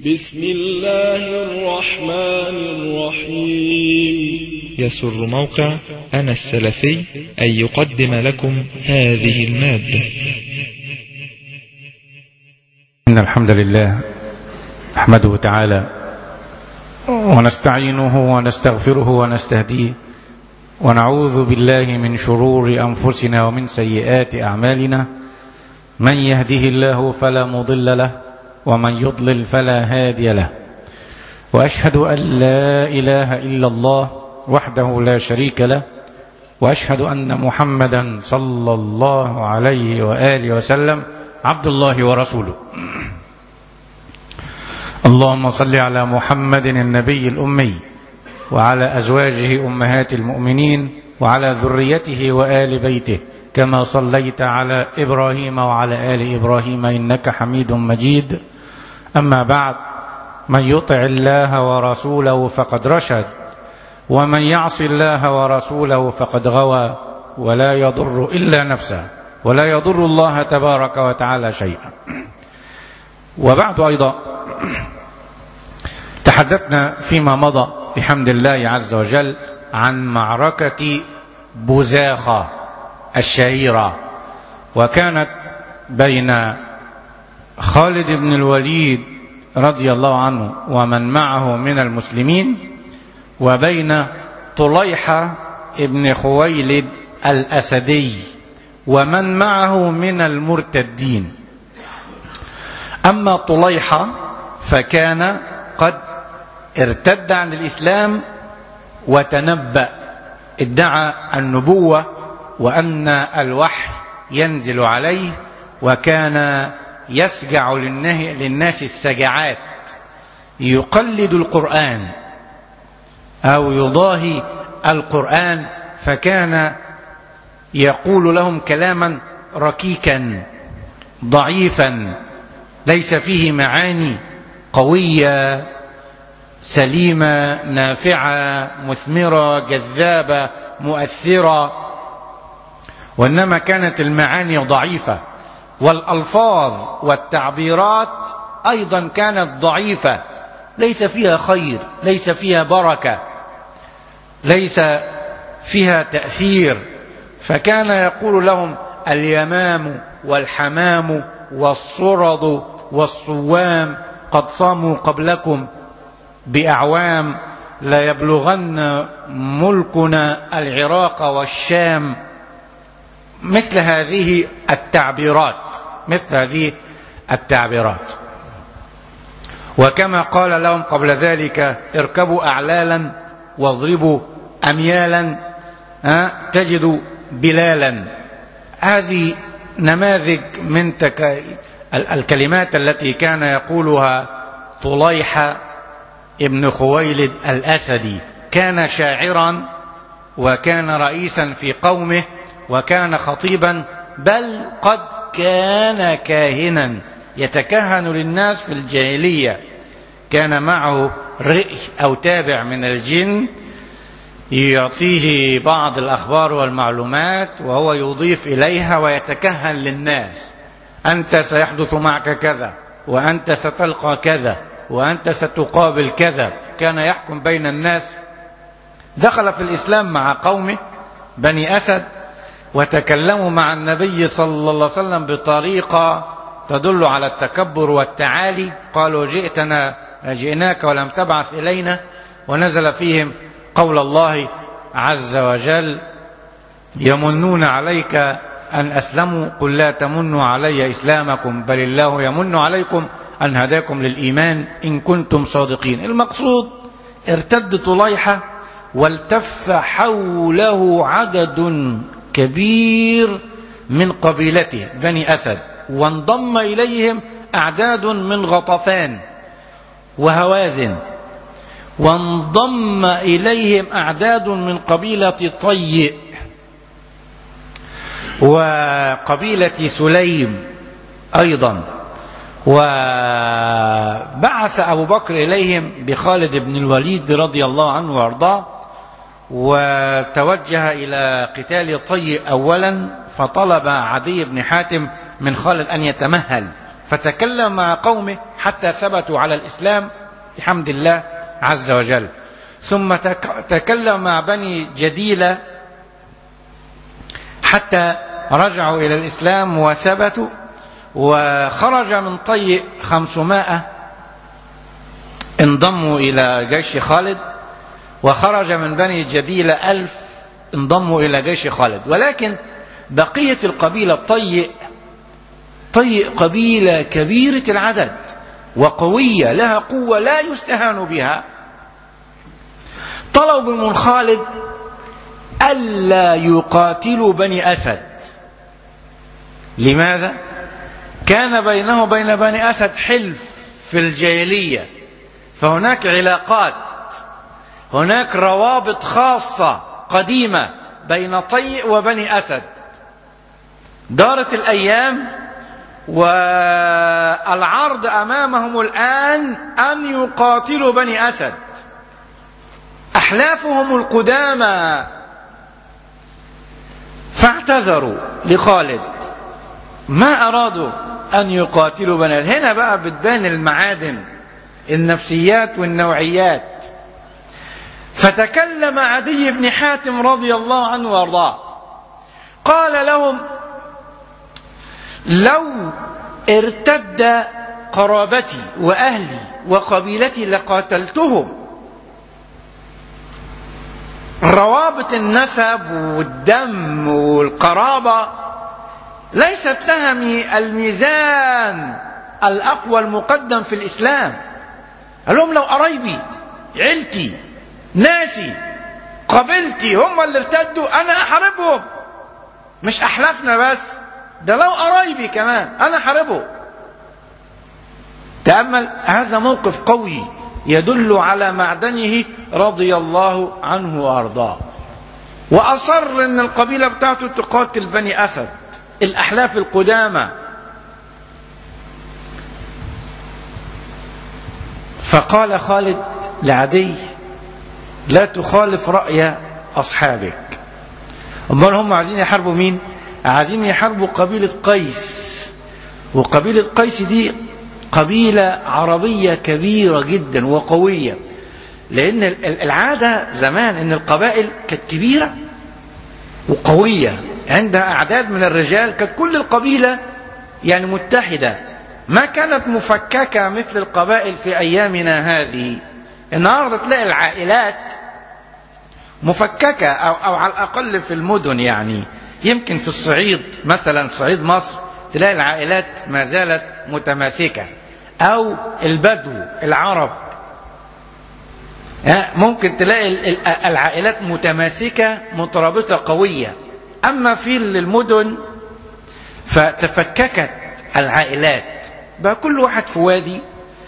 بسم الله الرحمن الرحيم يسر موقع أنا السلفي أن يقدم لكم هذه المادة إن الحمد لله نحمده تعالى ونستعينه ونستغفره ونستهديه ونعوذ بالله من شرور أنفسنا ومن سيئات أعمالنا من يهده الله فلا مضل له ومن يضلل فلا هادي له وأشهد أن لا إله إلا الله وحده لا شريك له وأشهد أن محمدا صلى الله عليه وآله وسلم عبد الله ورسوله اللهم صل على محمد النبي الأمي وعلى أزواجه أمهات المؤمنين وعلى ذريته وآل بيته كما صليت على إبراهيم وعلى آل إبراهيم إنك حميد مجيد أما بعد من يطع الله ورسوله فقد رشد ومن يعص الله ورسوله فقد غوى ولا يضر إلا نفسه ولا يضر الله تبارك وتعالى شيئا وبعد أيضا تحدثنا فيما مضى بحمد الله عز وجل عن معركة بزاخة الشهيرة وكانت بين خالد بن الوليد رضي الله عنه ومن معه من المسلمين وبين طليحة ابن خويلد الأسدي ومن معه من المرتدين أما طليحة فكان قد ارتد عن الإسلام وتنبأ ادعى النبوة وأن الوحي ينزل عليه وكان يسجع للناس السجعات يقلد القرآن أو يضاهي القرآن فكان يقول لهم كلاما ركيكا ضعيفا ليس فيه معاني قوية سليمة نافعة مثمرة جذابة مؤثرة وإنما كانت المعاني ضعيفة والألفاظ والتعبيرات أيضا كانت ضعيفة ليس فيها خير ليس فيها بركة ليس فيها تأثير فكان يقول لهم اليمام والحمام والصرد والصوام قد صاموا قبلكم بأعوام لا يبلغن ملكنا العراق والشام مثل هذه التعبيرات مثل هذه التعبيرات وكما قال لهم قبل ذلك اركبوا أعلالا واضربوا أميالا تجدوا بلالا هذه نماذج من تك... الكلمات التي كان يقولها طليحة ابن خويلد الأسدي كان شاعرا وكان رئيسا في قومه وكان خطيبا بل قد كان كاهنا يتكهن للناس في الجاهلية كان معه رئي أو تابع من الجن يعطيه بعض الأخبار والمعلومات وهو يضيف إليها ويتكهن للناس أنت سيحدث معك كذا وأنت ستلقى كذا وأنت ستقابل كذا كان يحكم بين الناس دخل في الإسلام مع قومه بني أسد وتكلموا مع النبي صلى الله عليه وسلم بطريقة تدل على التكبر والتعالي قالوا جئتنا جئناك ولم تبعث إلينا ونزل فيهم قول الله عز وجل يمنون عليك أن أسلموا قل لا تمنوا علي إسلامكم بل الله يمن عليكم أن هداكم للإيمان إن كنتم صادقين المقصود ارتد طليحة والتف حوله عدد كبير من قبيلته بني أسد وانضم إليهم أعداد من غطفان وهوازن وانضم إليهم أعداد من قبيلة طيء وقبيلة سليم أيضا وبعث أبو بكر إليهم بخالد بن الوليد رضي الله عنه وارضاه وتوجه إلى قتال طي أولا فطلب عدي بن حاتم من خالد أن يتمهل فتكلم مع قومه حتى ثبتوا على الإسلام بحمد الله عز وجل ثم تكلم مع بني جديلة حتى رجعوا إلى الإسلام وثبتوا وخرج من طي خمسمائة انضموا إلى جيش خالد وخرج من بني جديلة ألف انضموا إلى جيش خالد ولكن بقية القبيلة طي طي قبيلة كبيرة العدد وقوية لها قوة لا يستهان بها طلبوا من خالد ألا يقاتلوا بني أسد لماذا؟ كان بينه وبين بني أسد حلف في الجاهلية فهناك علاقات هناك روابط خاصة قديمة بين طيء وبني أسد دارت الأيام والعرض أمامهم الآن أن يقاتلوا بني أسد أحلافهم القدامى فاعتذروا لخالد ما أرادوا أن يقاتلوا بني أسد هنا بقى بتبان المعادن النفسيات والنوعيات فتكلم عدي بن حاتم رضي الله عنه وارضاه قال لهم لو ارتد قرابتي واهلي وقبيلتي لقاتلتهم روابط النسب والدم والقرابه ليست لها الميزان الاقوى المقدم في الاسلام قال لهم لو قرايبي عيلتي ناسي قبيلتي هم اللي ارتدوا انا احاربهم مش احلافنا بس ده لو قرايبي كمان انا احاربهم تامل هذا موقف قوي يدل على معدنه رضي الله عنه وارضاه واصر ان القبيله بتاعته تقاتل بني اسد الاحلاف القدامى فقال خالد لعدي لا تخالف رأي أصحابك أمال هم عايزين يحاربوا مين عايزين يحاربوا قبيلة قيس وقبيلة قيس دي قبيلة عربية كبيرة جدا وقوية لأن العادة زمان أن القبائل كانت كبيرة وقوية عندها أعداد من الرجال كانت كل القبيلة يعني متحدة ما كانت مفككة مثل القبائل في أيامنا هذه النهارده تلاقي العائلات مفككة أو, أو على الأقل في المدن يعني يمكن في الصعيد مثلا صعيد مصر تلاقي العائلات ما زالت متماسكة أو البدو العرب ممكن تلاقي العائلات متماسكة مترابطة قوية أما في المدن فتفككت العائلات بقى كل واحد في وادي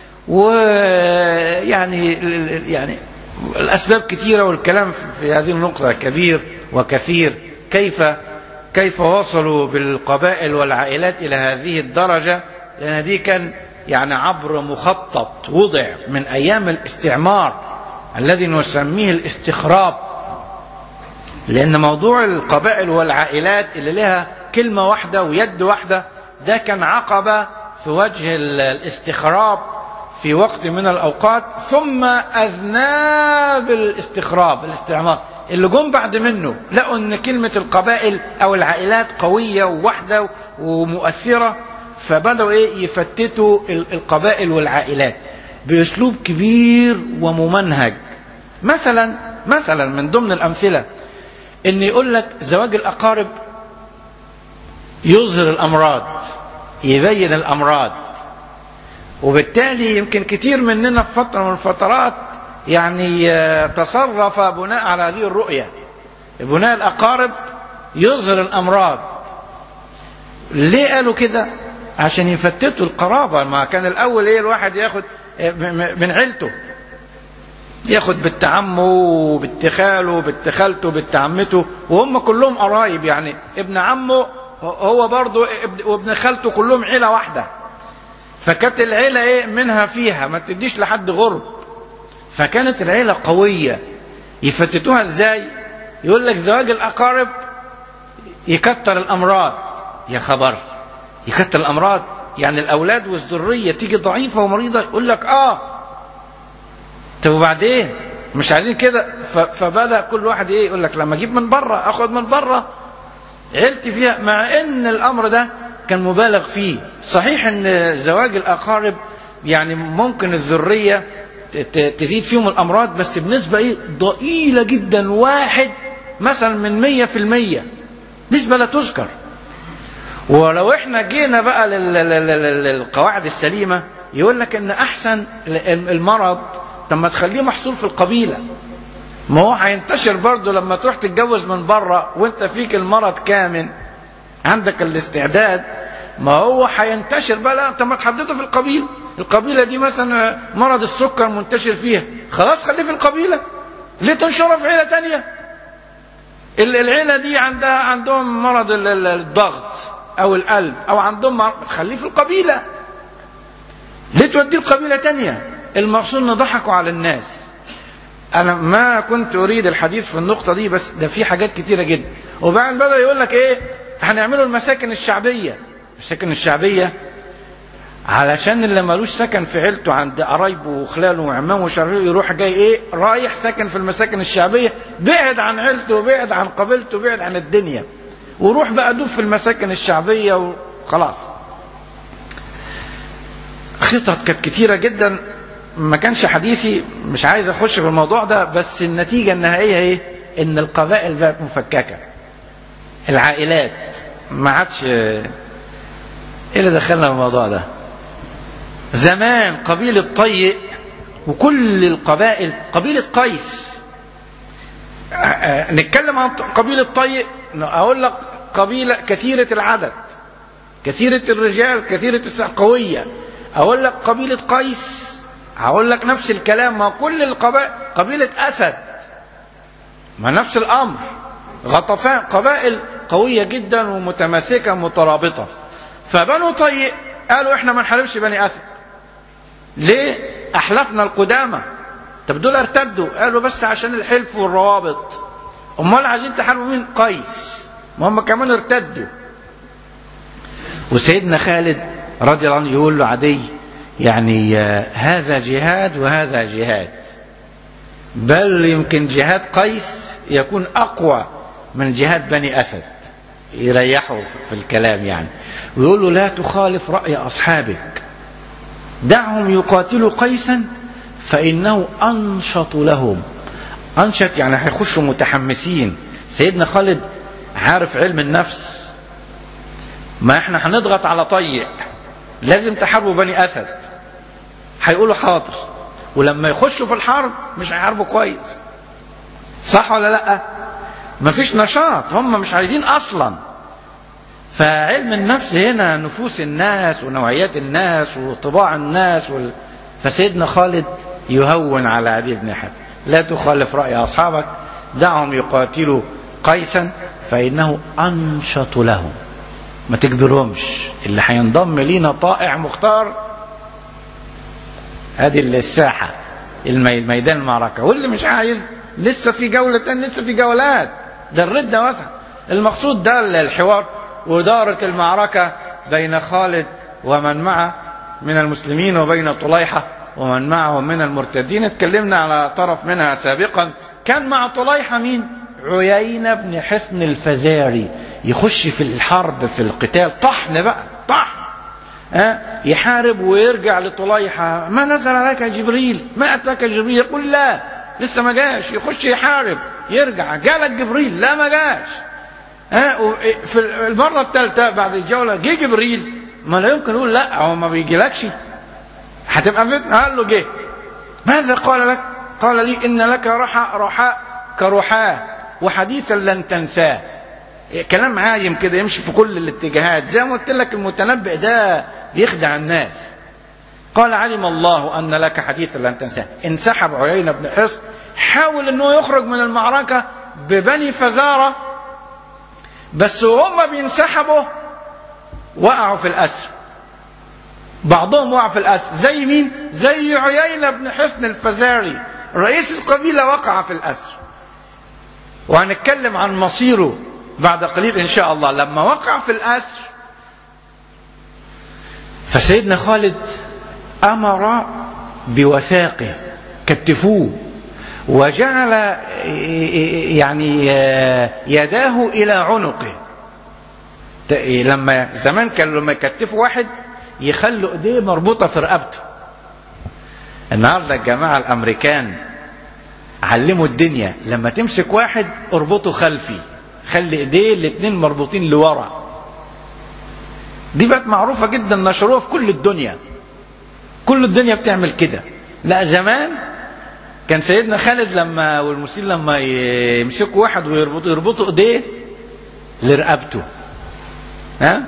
ويعني يعني الأسباب كثيرة والكلام في هذه النقطة كبير وكثير كيف كيف وصلوا بالقبائل والعائلات إلى هذه الدرجة لأن دي كان يعني عبر مخطط وضع من أيام الاستعمار الذي نسميه الاستخراب لأن موضوع القبائل والعائلات اللي لها كلمة واحدة ويد واحدة ده كان عقبة في وجه الاستخراب في وقت من الأوقات ثم أذناب الاستخراب الاستعمار اللي جم بعد منه لقوا أن كلمة القبائل أو العائلات قوية وواحدة ومؤثرة فبدأوا إيه يفتتوا القبائل والعائلات بأسلوب كبير وممنهج مثلا مثلا من ضمن الأمثلة أن يقول لك زواج الأقارب يظهر الأمراض يبين الأمراض وبالتالي يمكن كتير مننا في فترة من الفترات يعني تصرف بناء على هذه الرؤية بناء الأقارب يظهر الأمراض ليه قالوا كده عشان يفتتوا القرابة ما كان الأول إيه الواحد ياخد من عيلته ياخد بنت عمه وبنت خاله وبنت خالته وبنت عمته وهم كلهم قرايب يعني ابن عمه هو برضه وابن خالته كلهم عيلة واحدة فكانت العيلة ايه منها فيها ما تديش لحد غرب فكانت العيلة قوية يفتتوها ازاي يقول لك زواج الأقارب يكتر الأمراض يا خبر يكتر الأمراض يعني الاولاد والذريه تيجي ضعيفه ومريضه يقول لك اه طب وبعدين مش عايزين كده ف- فبدا كل واحد ايه يقول لك لما اجيب من بره اخد من بره عيلتي فيها مع ان الامر ده كان مبالغ فيه صحيح ان زواج الاقارب يعني ممكن الذريه ت- ت- تزيد فيهم الامراض بس بنسبه ايه ضئيله جدا واحد مثلا من مية في المية نسبة لا تذكر ولو احنا جينا بقى لل- لل- لل- للقواعد السليمة يقول لك ان احسن المرض طب ما تخليه محصور في القبيلة ما هو هينتشر برضه لما تروح تتجوز من بره وانت فيك المرض كامل عندك الاستعداد ما هو هينتشر بقى لا طب ما تحدده في القبيله القبيله دي مثلا مرض السكر منتشر فيها خلاص خليه في القبيله ليه تنشره في عيله تانية ال- العيله دي عندها عندهم مرض ال- ال- الضغط او القلب او عندهم مرض خليه في القبيله ليه توديه القبيله تانية المقصود ان ضحكوا على الناس انا ما كنت اريد الحديث في النقطه دي بس ده في حاجات كتيره جدا وبعدين بدا يقول لك ايه هنعمله المساكن الشعبيه المساكن الشعبيه علشان اللي ملوش سكن في عيلته عند قرايبه وخلاله وعمامه وشرعيه يروح جاي ايه رايح سكن في المساكن الشعبيه بعد عن عيلته وبعد عن قبيلته وبعد عن الدنيا وروح بقى دوب في المساكن الشعبيه وخلاص خطط كانت كتيره جدا ما كانش حديثي مش عايز اخش في الموضوع ده بس النتيجه النهائيه ايه ان القبائل بقت مفككه العائلات ما عادش ايه اللي دخلنا في الموضوع ده زمان قبيلة طيء وكل القبائل قبيلة قيس آه، آه، نتكلم عن قبيلة طيء أقول لك قبيلة كثيرة العدد كثيرة الرجال كثيرة السلاح قوية أقول لك قبيلة قيس هقول لك نفس الكلام ما كل القبائل قبيلة أسد ما نفس الأمر غطفان قبائل قوية جدا ومتماسكة مترابطة فبنو طيء قالوا احنا ما نحاربش بني أسد ليه أحلفنا القدامى طب دول ارتدوا قالوا بس عشان الحلف والروابط امال عايزين تحاربوا مين قيس ما هم كمان ارتدوا وسيدنا خالد رضي الله عنه يقول له عدي يعني آه، هذا جهاد وهذا جهاد بل يمكن جهاد قيس يكون اقوى من جهاد بني اسد يريحوا في الكلام يعني ويقول له لا تخالف راي اصحابك دعهم يقاتلوا قيسا فانه انشط لهم انشط يعني هيخشوا متحمسين سيدنا خالد عارف علم النفس ما احنا هنضغط على طيع لازم تحاربوا بني اسد هيقولوا حاضر ولما يخشوا في الحرب مش هيحاربوا كويس صح ولا لا مفيش نشاط هم مش عايزين اصلا فعلم النفس هنا نفوس الناس ونوعيات الناس وطباع الناس وال... فسيدنا خالد يهون على عدي بن حاتم لا تخالف رأي أصحابك دعهم يقاتلوا قيسا فإنه أنشط لهم ما تجبرهمش اللي هينضم لينا طائع مختار هذه الساحة المي- ميدان المعركة واللي مش عايز لسه في جولة تانية لسه في جولات ده الردة واسع المقصود ده الحوار ودارت المعركة بين خالد ومن معه من المسلمين وبين طليحة ومن معه من المرتدين اتكلمنا على طرف منها سابقا كان مع طليحة مين عيينة بن حصن الفزاري يخش في الحرب في القتال طحن بقى طحن ها يحارب ويرجع لطليحة ما نزل عليك جبريل ما أتاك جبريل يقول لا لسه ما جاش يخش يحارب يرجع جالك جبريل لا ما جاش ها و- في المرة الثالثة بعد الجولة جه جبريل ما لا يمكن يقول لا هو ما بيجيلكش هتبقى فتنة قال له جه ماذا قال لك قال لي إن لك رحى رحاء كرحاه وحديثا لن تنساه كلام عايم كده يمشي في كل الاتجاهات زي ما قلت لك المتنبئ ده بيخدع الناس قال علم الله أن لك حديثا لن تنساه انسحب عيينة بن حصن حاول أنه يخرج من المعركة ببني فزارة بس وهم بينسحبوا وقعوا في الأسر بعضهم وقع في الأسر زي مين زي عيينة بن حصن الفزاري رئيس القبيلة وقع في الأسر وهنتكلم عن مصيره بعد قليل إن شاء الله لما وقع في الأسر فسيدنا خالد أمر بوثاقه كتفوه وجعل يعني يداه إلى عنقه لما زمان كانوا لما يكتفوا واحد يخلوا ايديه مربوطة في رقبته النهارده الجماعة الأمريكان علموا الدنيا لما تمسك واحد اربطه خلفي خلي ايديه الاتنين مربوطين لورا دي بقت معروفة جدا نشروها في كل الدنيا كل الدنيا بتعمل كده لا زمان كان سيدنا خالد لما والمسلمين لما يمسكوا واحد ويربطوا يربطوا ايديه لرقبته ها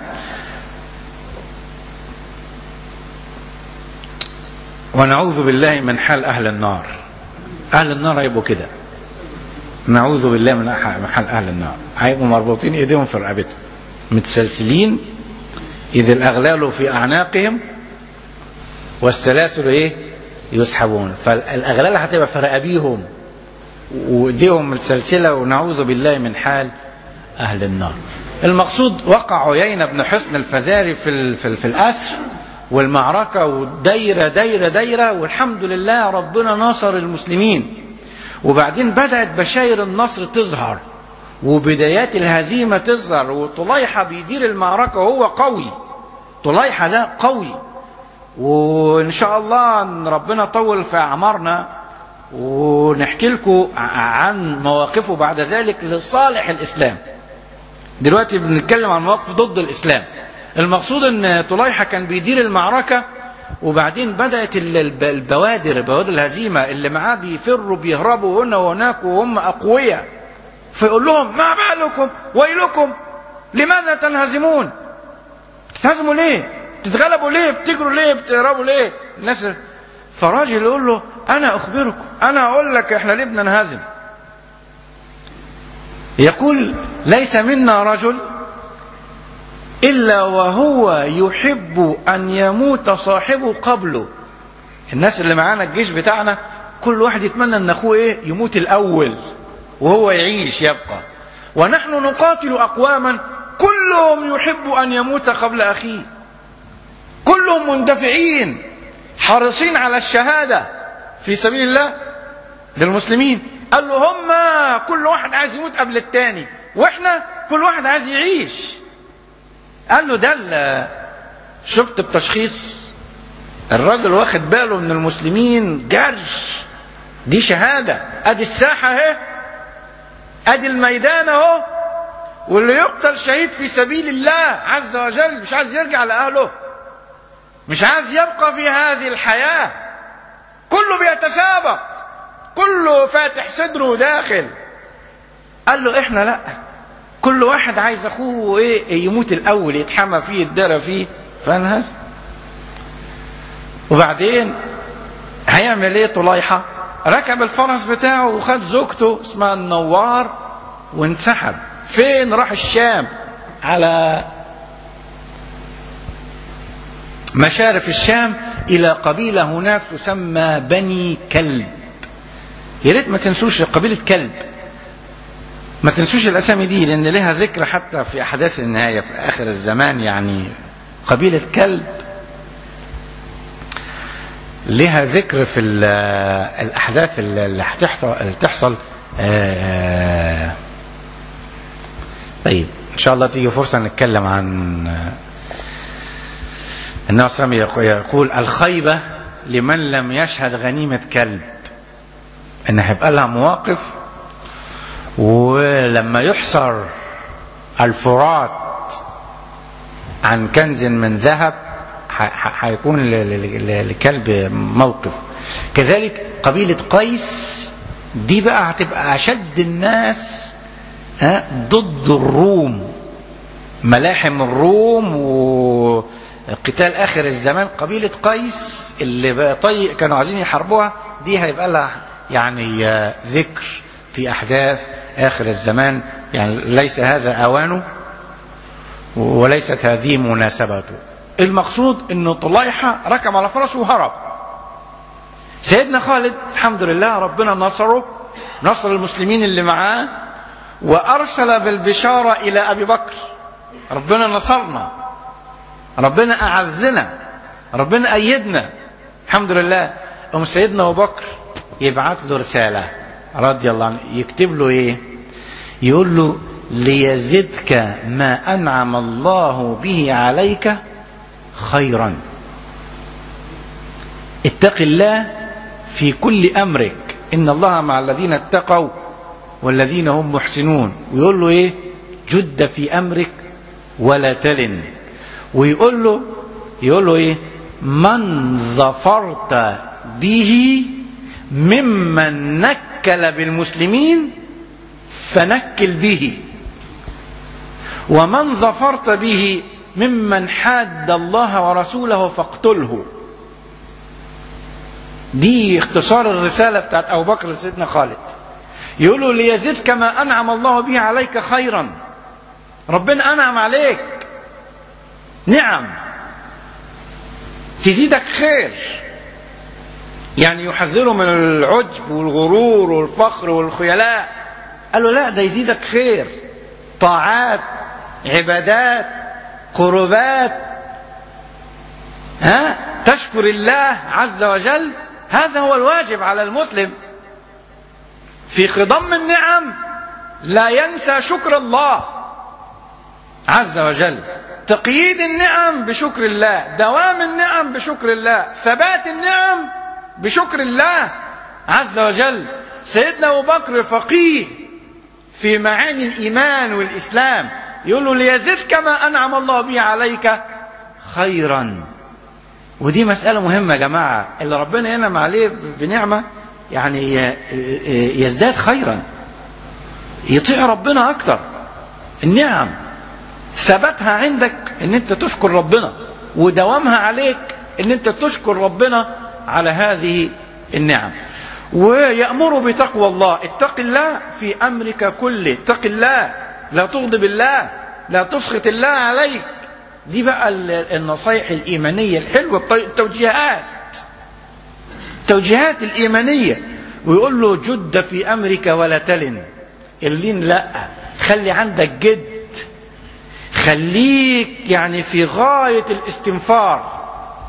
ونعوذ بالله من حال اهل النار اهل النار هيبقوا كده نعوذ بالله من حال اهل النار هيبقوا مربوطين ايديهم في رقبتهم متسلسلين اذ الاغلال في اعناقهم والسلاسل ايه يسحبون فالاغلال هتبقى في رقابيهم وايديهم متسلسله ونعوذ بالله من حال اهل النار المقصود وقع عيينة بن حسن الفزاري في ال في, ال في الاسر والمعركه ودايره دايره دايره والحمد لله ربنا نصر المسلمين وبعدين بدات بشاير النصر تظهر وبدايات الهزيمه تظهر وطليحه بيدير المعركه وهو قوي طليحه ده قوي وان شاء الله ان ربنا طول في اعمارنا ونحكي لكم عن مواقفه بعد ذلك لصالح الاسلام دلوقتي بنتكلم عن مواقف ضد الاسلام المقصود ان طليحه كان بيدير المعركه وبعدين بدات البوادر بوادر الهزيمه اللي معاه بيفروا بيهربوا هنا وهناك وهم اقوياء فيقول لهم ما بالكم ويلكم لماذا تنهزمون تنهزموا ليه تتغلبوا ليه بتجروا ليه بتهربوا ليه الناس فراجل يقول له انا اخبركم انا اقول لك احنا ليه بننهزم يقول ليس منا رجل الا وهو يحب ان يموت صاحبه قبله الناس اللي معانا الجيش بتاعنا كل واحد يتمنى ان اخوه ايه يموت الاول وهو يعيش يبقى ونحن نقاتل اقواما كلهم يحب ان يموت قبل اخيه كلهم مندفعين حريصين على الشهادة في سبيل الله للمسلمين قال له هم كل واحد عايز يموت قبل التاني واحنا كل واحد عايز يعيش قال له ده شفت التشخيص الراجل واخد باله من المسلمين جرش دي شهادة ادي الساحة اهي ادي الميدان اهو واللي يقتل شهيد في سبيل الله عز وجل مش عايز يرجع لأهله مش عايز يبقى في هذه الحياة كله بيتسابق كله فاتح صدره داخل قال له احنا لا كل واحد عايز اخوه ايه يموت الاول يتحمى فيه يتدرى فيه فانهز وبعدين هيعمل ايه طليحة ركب الفرس بتاعه وخد زوجته اسمها النوار وانسحب فين راح الشام على مشارف الشام إلى قبيلة هناك تسمى بني كلب يا ريت ما تنسوش قبيلة كلب ما تنسوش الأسامي دي لأن لها ذكر حتى في أحداث النهاية في آخر الزمان يعني قبيلة كلب لها ذكر في الأحداث اللي هتحصل اللي تحصل طيب إن شاء الله تيجي فرصة نتكلم عن النبي صلى الله عليه وسلم يقول الخيبة لمن لم يشهد غنيمة كلب ان هيبقى لها مواقف ولما يحصر الفرات عن كنز من ذهب هيكون لكلب موقف كذلك قبيلة قيس دي بقى هتبقى أشد الناس ضد الروم ملاحم الروم و قتال اخر الزمان قبيله قيس اللي طي كانوا عايزين يحاربوها دي هيبقى لها يعني ذكر في احداث اخر الزمان يعني ليس هذا اوانه وليست هذه مناسبته المقصود انه طليحه ركب على فرسه وهرب سيدنا خالد الحمد لله ربنا نصره نصر المسلمين اللي معاه وارسل بالبشاره الى ابي بكر ربنا نصرنا ربنا أعزنا ربنا أيدنا الحمد لله أم سيدنا أبو بكر يبعت له رسالة رضي الله عنه يكتب له إيه يقول له ليزدك ما أنعم الله به عليك خيرا اتق الله في كل أمرك إن الله مع الذين اتقوا والذين هم محسنون ويقول له إيه جد في أمرك ولا تلن ويقول له يقول له إيه من ظفرت به ممن نكل بالمسلمين فنكل به ومن ظفرت به ممن حاد الله ورسوله فاقتله دي اختصار الرسالة بتاعت أبو بكر لسيدنا خالد يقولوا ليزيد كما أنعم الله به عليك خيرا ربنا أنعم عليك نعم تزيدك خير يعني يحذره من العجب والغرور والفخر والخيلاء قال له لا ده يزيدك خير طاعات عبادات قربات ها تشكر الله عز وجل هذا هو الواجب على المسلم في خضم النعم لا ينسى شكر الله عز وجل تقييد النعم بشكر الله دوام النعم بشكر الله ثبات النعم بشكر الله عز وجل سيدنا ابو بكر فقيه في معاني الايمان والاسلام يقول له ليزد كما انعم الله به عليك خيرا ودي مسألة مهمة يا جماعة اللي ربنا ينعم عليه بنعمة يعني يزداد خيرا يطيع ربنا أكتر النعم ثبتها عندك ان انت تشكر ربنا ودوامها عليك ان انت تشكر ربنا على هذه النعم ويأمر بتقوى الله اتق الله في أمرك كله اتق الله لا تغضب الله لا تسخط الله عليك دي بقى النصايح الإيمانية الحلوة التوجيهات التوجيهات الإيمانية ويقول له جد في أمرك ولا تلن اللين لا خلي عندك جد خليك يعني في غاية الاستنفار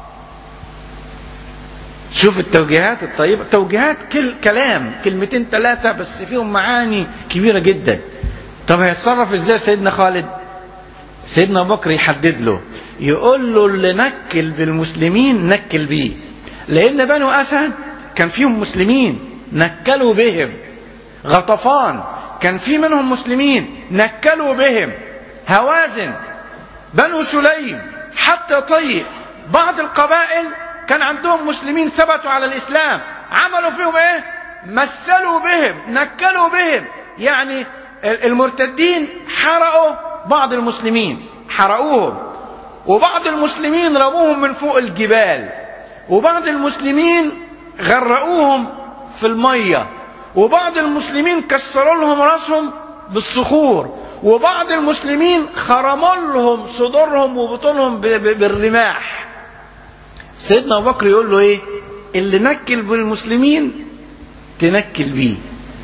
شوف التوجيهات الطيبة توجيهات كل كلام كلمتين ثلاثة بس فيهم معاني كبيرة جدا طب هيتصرف ازاي سيدنا خالد سيدنا ابو بكر يحدد له يقول له اللي نكل بالمسلمين نكل بيه لان بنو اسد كان فيهم مسلمين نكلوا بهم غطفان كان في منهم مسلمين نكلوا بهم هوازن بنو سليم حتى طيء بعض القبائل كان عندهم مسلمين ثبتوا على الاسلام عملوا فيهم ايه مثلوا بهم نكلوا بهم يعني المرتدين حرقوا بعض المسلمين حرقوهم وبعض المسلمين رموهم من فوق الجبال وبعض المسلمين غرقوهم في الميه وبعض المسلمين كسروا لهم راسهم بالصخور وبعض المسلمين خرموا لهم صدورهم وبطونهم بالرماح سيدنا ابو بكر يقول له ايه اللي نكل بالمسلمين تنكل بيه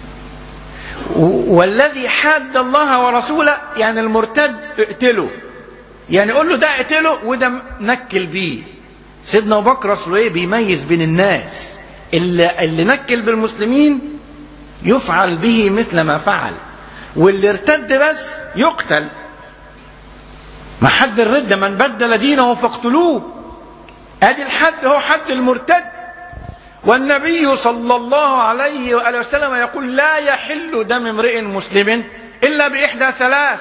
والذي حاد الله ورسوله يعني المرتد اقتله يعني قول له ده اقتله وده نكل بيه سيدنا ابو بكر اصله ايه بيميز بين الناس اللي, اللي نكل بالمسلمين يفعل به مثل ما فعل واللي ارتد بس يقتل ما حد الردة من بدل دينه فاقتلوه ادي الحد هو حد المرتد والنبي صلى الله عليه وآله وسلم يقول لا يحل دم امرئ مسلم إلا بإحدى ثلاث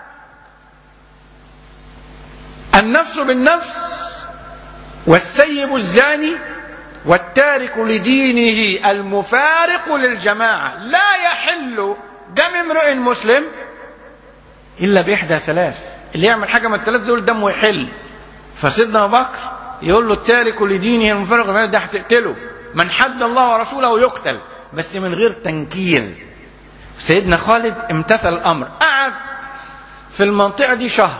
النفس بالنفس والثيب الزاني والتارك لدينه المفارق للجماعة لا يحل دم امرئ مسلم إلا بإحدى ثلاث اللي يعمل حاجة من الثلاث دول دمه يحل فسيدنا أبو بكر يقول له التارك لدينه المفارق للجماعة ده هتقتله من حد الله ورسوله يقتل بس من غير تنكيل سيدنا خالد امتثل الامر قعد في المنطقه دي شهر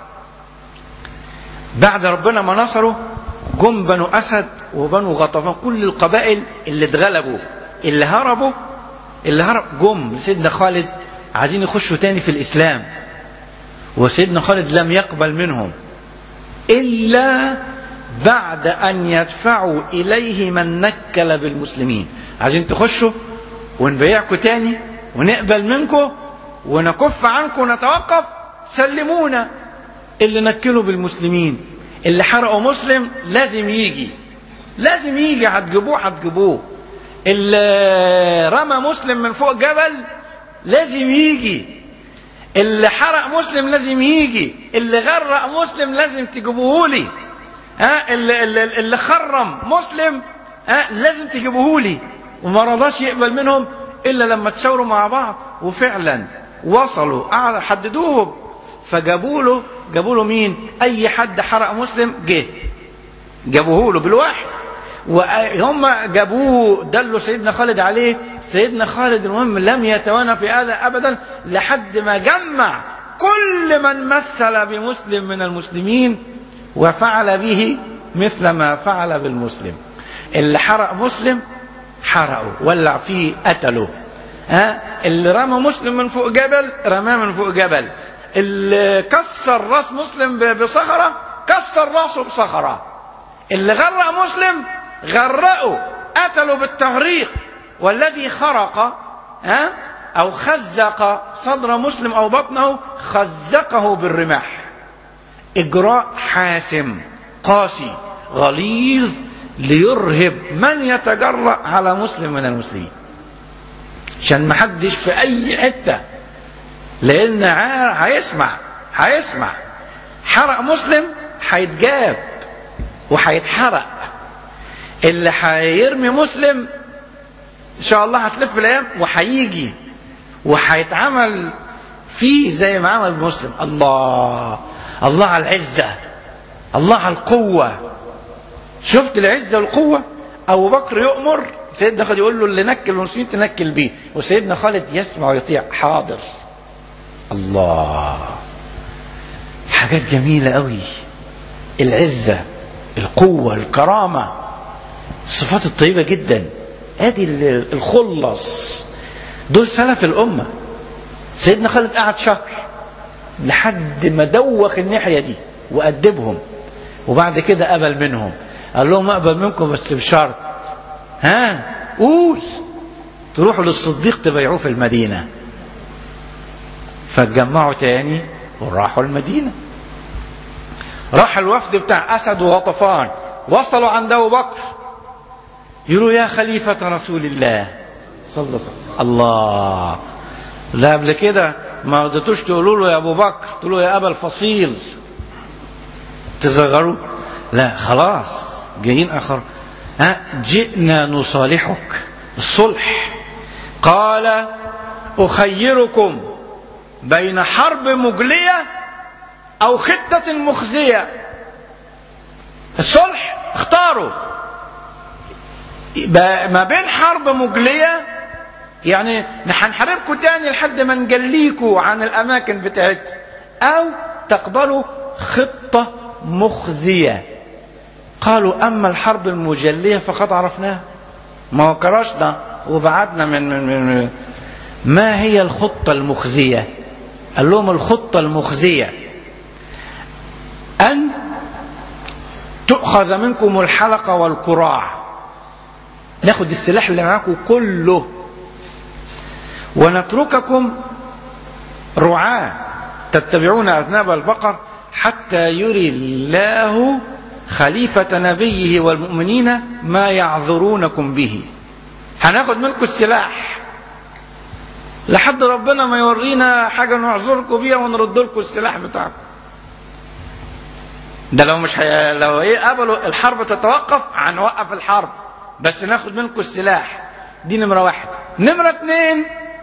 بعد ربنا ما نصره جم بنو اسد وبنو غطفان كل القبائل اللي اتغلبوا اللي هربوا اللي هرب جم سيدنا خالد عايزين يخشوا تاني في الاسلام وسيدنا خالد لم يقبل منهم الا بعد أن يدفعوا إليه من نكل بالمسلمين عايزين تخشوا ونبيعكم تاني ونقبل منكم ونكف عنكم ونتوقف سلمونا اللي نكلوا بالمسلمين اللي حرقوا مسلم لازم يجي لازم يجي هتجيبوه هتجيبوه اللي رمى مسلم من فوق جبل لازم يجي اللي حرق مسلم لازم يجي اللي غرق مسلم لازم تجيبوه لي ها اللي, اللي, اللي خرم مسلم ها لازم تجيبوه لي وما رضاش يقبل منهم الا لما تشاوروا مع بعض وفعلا وصلوا حددوهم فجابوا له جابوا له مين اي حد حرق مسلم جه جابوه له بالواحد وهم جابوه دلوا سيدنا خالد عليه سيدنا خالد المهم لم يتوانى في هذا ابدا لحد ما جمع كل من مثل بمسلم من المسلمين وفعل به مثل ما فعل بالمسلم اللي حرق مسلم حرقه ولع فيه قتله ها اللي رمى مسلم من فوق جبل رماه من فوق جبل اللي كسر راس مسلم بصخره كسر راسه بصخره اللي غرق مسلم غرقوا قتلوا بالتغريق والذي خرق ها او خزق صدر مسلم او بطنه خزقه بالرماح اجراء حاسم قاسي غليظ ليرهب من يتجرأ على مسلم من المسلمين عشان ما حدش في اي حته لان هيسمع هيسمع حرق مسلم هيتجاب وهيتحرق اللي هيرمي مسلم ان شاء الله هتلف الايام وهيجي وهيتعمل فيه زي ما عمل مسلم الله الله على العزه الله على القوه شفت العزه والقوه ابو بكر يؤمر سيدنا خالد يقول له اللي نكل المسلمين تنكل بيه وسيدنا خالد يسمع ويطيع حاضر الله حاجات جميله قوي العزه القوه الكرامه الصفات الطيبه جدا ادي الخلص دول سلف الامه سيدنا خالد قعد شهر لحد ما دوخ الناحيه دي وادبهم وبعد كده قبل منهم قال لهم اقبل منكم بس بشرط ها قول تروحوا للصديق تبيعوه في المدينه فاتجمعوا تاني وراحوا المدينه راح الوفد بتاع اسد وغطفان وصلوا عند ابو بكر يقولوا يا خليفه رسول الله صلى الله عليه وسلم الله لا قبل كده ما رضيتوش تقولوا له يا ابو بكر تقولوا يا ابا الفصيل تصغروا لا خلاص جايين اخر ها جئنا نصالحك الصلح قال اخيركم بين حرب مجليه او خطه مخزيه الصلح اختاروا ما بين حرب مجليه يعني هنحاربكم تاني لحد ما نجليكوا عن الاماكن بتاعتكم او تقبلوا خطه مخزيه قالوا اما الحرب المجليه فقد عرفناها ما هو كرشنا وبعدنا من, من, من ما هي الخطه المخزيه قال لهم الخطه المخزيه ان تؤخذ منكم الحلقه والكراع ناخد السلاح اللي معاكم كله ونترككم رعاة تتبعون أذناب البقر حتى يري الله خليفة نبيه والمؤمنين ما يعذرونكم به هناخد منكم السلاح لحد ربنا ما يورينا حاجة نعذركم بيها ونرد لكم السلاح بتاعكم ده لو مش هي... لو ايه قبلوا الحرب تتوقف هنوقف الحرب بس ناخد منكم السلاح دي نمرة واحد نمرة اتنين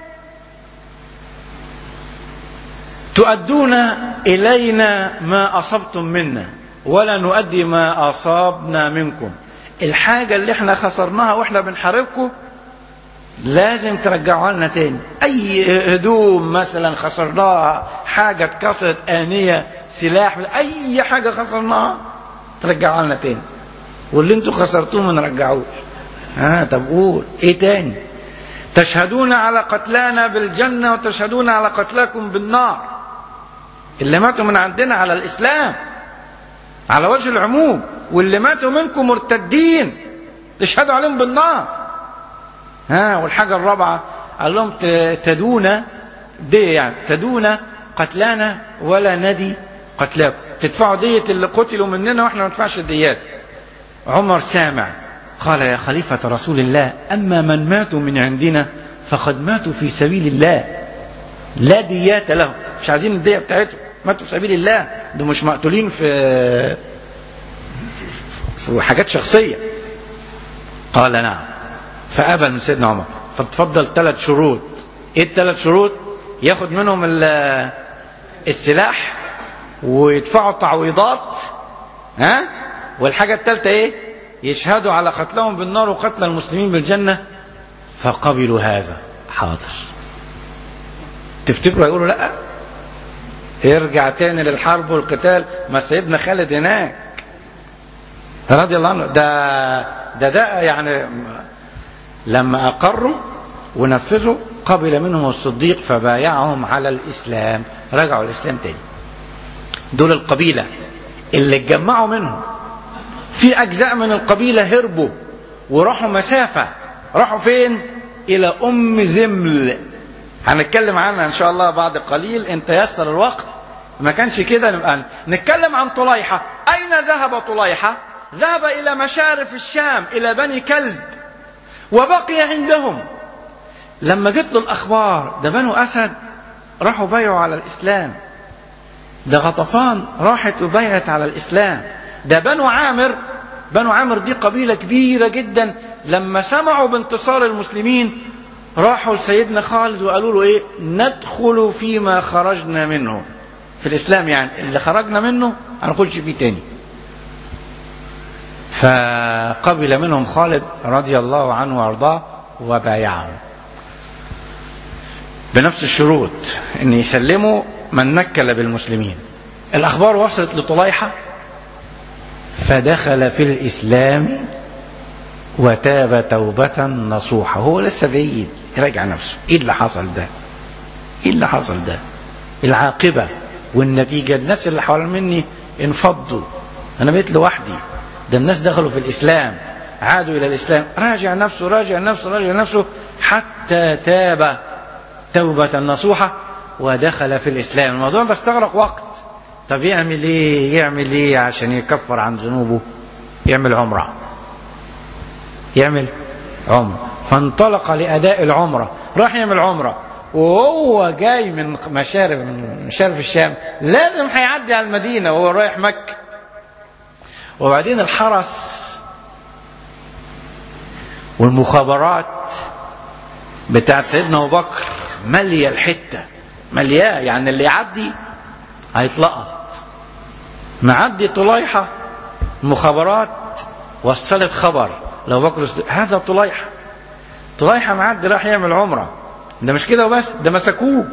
تؤدون إلينا ما أصبتم منا ولا نؤدي ما أصابنا منكم الحاجة اللي احنا خسرناها واحنا بنحاربكم لازم ترجعوها لنا تاني أي هدوم مثلا خسرناها حاجة اتكسرت آنية سلاح أي حاجة خسرناها ترجعوها لنا تاني واللي انتوا خسرتوه ما نرجعوش ها طب قول ايه تاني تشهدون على قتلانا بالجنة وتشهدون على قتلاكم بالنار اللي ماتوا من عندنا على الإسلام على وجه العموم واللي ماتوا منكم مرتدين تشهدوا عليهم بالنار ها والحاجة الرابعة قال لهم ت- تدون دي يعني تدون قتلانا ولا ندي قتلاكم تدفعوا دية اللي قتلوا مننا واحنا ما ندفعش الديات عمر سامع قال يا خليفة رسول الله أما من ماتوا من عندنا فقد ماتوا في سبيل الله لا ديات لهم مش عايزين الدية بتاعتهم ماتوا في سبيل الله دول مش مقتولين في في حاجات شخصية قال نعم فأبى من سيدنا عمر فتفضل ثلاث شروط ايه الثلاث شروط ياخد منهم ال- السلاح ويدفعوا تعويضات ها والحاجة الثالثة ايه يشهدوا على قتلهم بالنار وقتل المسلمين بالجنة فقبلوا هذا حاضر تفتكروا يقولوا لا ارجع تاني للحرب والقتال ما سيدنا خالد هناك رضي الله عنه ده ده ده يعني لما أقروا ونفذوا قبل منهم الصديق فبايعهم على الإسلام رجعوا الإسلام تاني دول القبيلة اللي اتجمعوا منهم في أجزاء من القبيلة هربوا وراحوا مسافة راحوا فين إلى أم زمل هنتكلم عنها إن شاء الله بعد قليل إن تيسر الوقت ما كانش كده نبقى نتكلم عن طليحة أين ذهب طليحة ذهب إلى مشارف الشام إلى بني كلب وبقي عندهم لما جت له الأخبار ده بنو أسد راحوا بايعوا على الإسلام ده غطفان راحت وبايعت على الإسلام ده بنو عامر بنو عامر دي قبيلة كبيرة جدا لما سمعوا بانتصار المسلمين راحوا لسيدنا خالد وقالوا له ايه ندخل فيما خرجنا منه في الإسلام يعني اللي خرجنا منه هنخش فيه تاني فقبل منهم خالد رضي الله عنه وارضاه وبايعهم بنفس الشروط ان يسلموا من نكل بالمسلمين الاخبار وصلت لطليحه فدخل في الاسلام وتاب توبة نصوحة هو لسه بعيد يراجع نفسه ايه اللي حصل ده ايه اللي حصل ده العاقبة والنتيجة الناس اللي حوالين مني انفضوا انا بقيت لوحدي ده الناس دخلوا في الاسلام عادوا الى الاسلام راجع نفسه راجع نفسه راجع نفسه حتى تاب توبة نصوحة ودخل في الاسلام الموضوع ده استغرق وقت طب يعمل ايه يعمل ايه عشان يكفر عن ذنوبه يعمل عمره يعمل عمره فانطلق لاداء العمره راح يعمل عمره وهو جاي من مشارف من مشارف الشام لازم هيعدي على المدينه وهو رايح مكه وبعدين الحرس والمخابرات بتاع سيدنا ابو بكر ماليه الحته ملياه يعني اللي يعدي هيتلقط معدي طليحه المخابرات وصلت خبر لو بكر هذا طليحه طليحه معدي راح يعمل عمره ده مش كده وبس ده مسكوه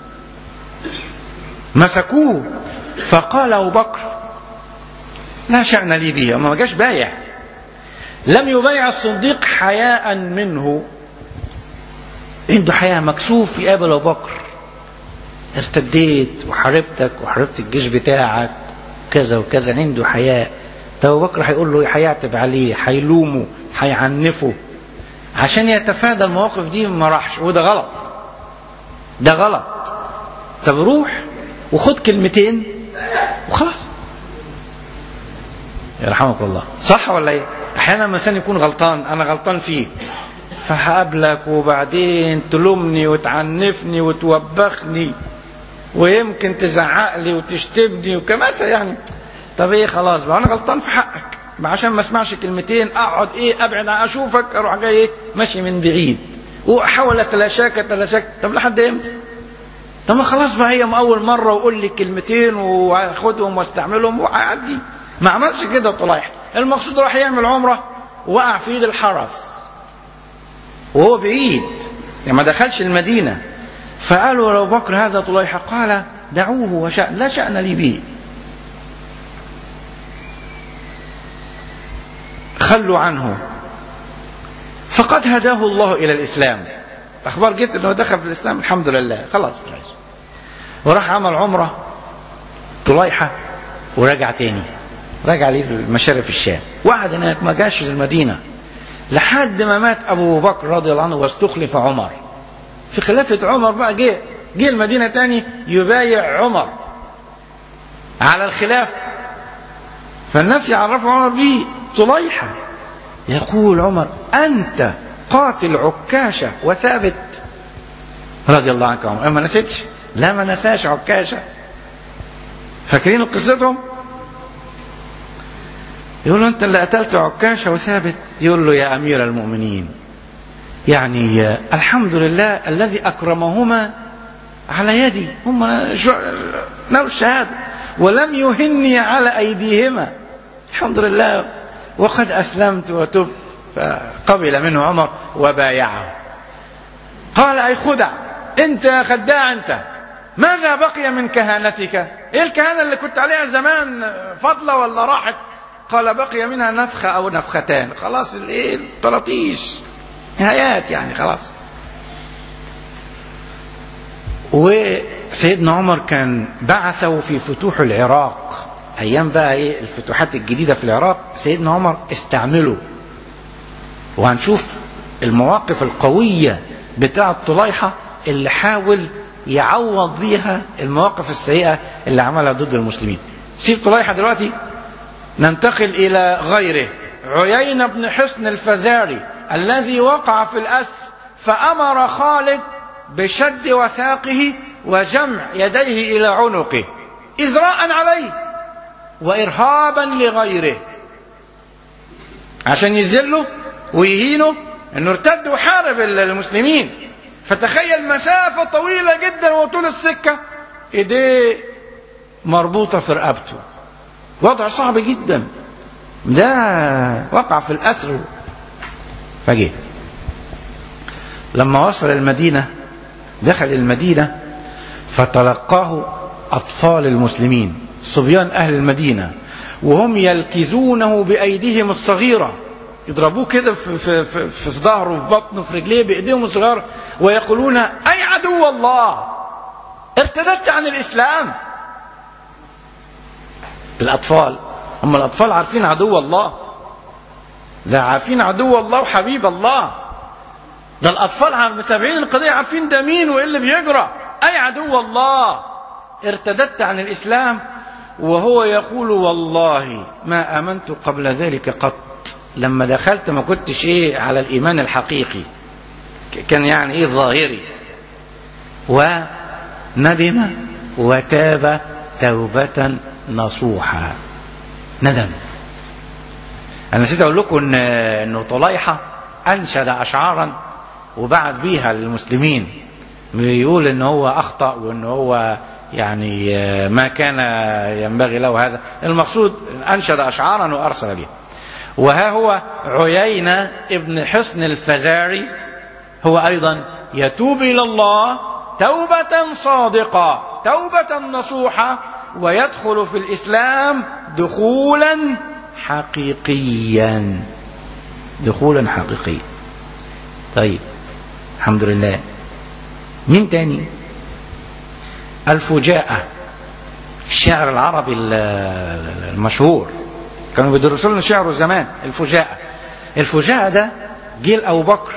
مسكوه فقال ابو بكر لا شأن لي به ما جاش بايع لم يبايع الصديق حياء منه عنده حياء مكسوف يقابل ابو بكر ارتديت وحاربتك وحاربت الجيش بتاعك كذا وكذا عنده حياء طب ابو بكر هيقول له هيعتب عليه هيلومه هيعنفه عشان يتفادى المواقف دي ما راحش وده غلط ده غلط طب روح وخد كلمتين وخلاص يرحمك الله صح ولا ايه احيانا الانسان يكون غلطان انا غلطان فيك فهقابلك وبعدين تلومني وتعنفني وتوبخني ويمكن تزعق لي وتشتمني وكمثل يعني طب ايه خلاص بقى انا غلطان في حقك ما عشان ما اسمعش كلمتين اقعد ايه ابعد اشوفك اروح جاي ايه ماشي من بعيد واحاول اتلاشاك اتلاشاك طب لحد امتى طب ما خلاص بقى هي اول مره وقول لي كلمتين واخدهم واستعملهم وعدي ما عملش كده طليح المقصود راح يعمل عمره وقع في ايد الحرس وهو بعيد يعني ما دخلش المدينه فقالوا لو بكر هذا طليحه قال دعوه وشأن لا شأن لي به خلوا عنه فقد هداه الله الى الاسلام اخبار جت انه دخل في الاسلام الحمد لله خلاص مش عايز وراح عمل عمره طليحه ورجع تاني راجع ليه مشارف الشام وقعد هناك ما جاش المدينة لحد ما مات أبو بكر رضي الله عنه واستخلف عمر في خلافة عمر بقى جه جه المدينة تاني يبايع عمر على الخلافة فالناس يعرفوا عمر بيه طليحة يقول عمر أنت قاتل عكاشة وثابت رضي الله عنك عمر ما نسيتش لا ما نساش عكاشة فاكرين قصتهم يقول له أنت اللي قتلت عكاشة وثابت يقول له يا أمير المؤمنين يعني الحمد لله الذي أكرمهما على يدي هم نالوا الشهادة ولم يهني على أيديهما الحمد لله وقد أسلمت وتبت فقبل منه عمر وبايعه قال أي خدع أنت يا خداع أنت ماذا بقي من كهانتك إيه الكهانة اللي كنت عليها زمان فضلة ولا راحت قال بقي منها نفخة أو نفختان خلاص الإيه الطراطيش نهايات يعني خلاص وسيدنا عمر كان بعثه في فتوح العراق ايام بقى ايه الفتوحات الجديده في العراق سيدنا عمر استعمله وهنشوف المواقف القويه بتاعه طليحه اللي حاول يعوض بيها المواقف السيئه اللي عملها ضد المسلمين سيب طليحه دلوقتي ننتقل الى غيره عيينة بن حصن الفزاري الذي وقع في الأسر فأمر خالد بشد وثاقه وجمع يديه إلى عنقه إزراء عليه وإرهابا لغيره عشان يذله ويهينه انه ارتد وحارب المسلمين فتخيل مسافة طويلة جدا وطول السكة ايديه مربوطة في رقبته وضع صعب جدا ده وقع في الأسر فجه لما وصل المدينة دخل المدينة فتلقاه أطفال المسلمين صبيان أهل المدينة وهم يلكزونه بأيديهم الصغيرة يضربوه كده في, في, في, في ظهره في بطنه في رجليه بأيديهم الصغيرة ويقولون أي عدو الله ارتدت عن الإسلام الأطفال هم الأطفال عارفين عدو الله ده عارفين عدو الله وحبيب الله ده الأطفال متابعين القضية عارفين ده مين وإيه اللي بيجرى أي عدو الله ارتدت عن الإسلام وهو يقول والله ما آمنت قبل ذلك قط لما دخلت ما كنتش إيه على الإيمان الحقيقي كان يعني إيه ظاهري وندم وتاب توبة نصوحا ندم انا نسيت اقول لكم ان انه طليحه انشد اشعارا وبعث بيها للمسلمين بيقول ان هو اخطا وان هو يعني ما كان ينبغي له هذا المقصود انشد اشعارا وارسل بها وها هو عيينة ابن حصن الفزاري هو ايضا يتوب الى الله توبة صادقة توبة نصوحة ويدخل في الإسلام دخولا حقيقيا دخولا حقيقيا طيب الحمد لله مين تاني الفجاءة الشعر العربي المشهور كانوا بيدرسوا لنا شعره زمان الفجاءة الفجاءة ده جيل أبو بكر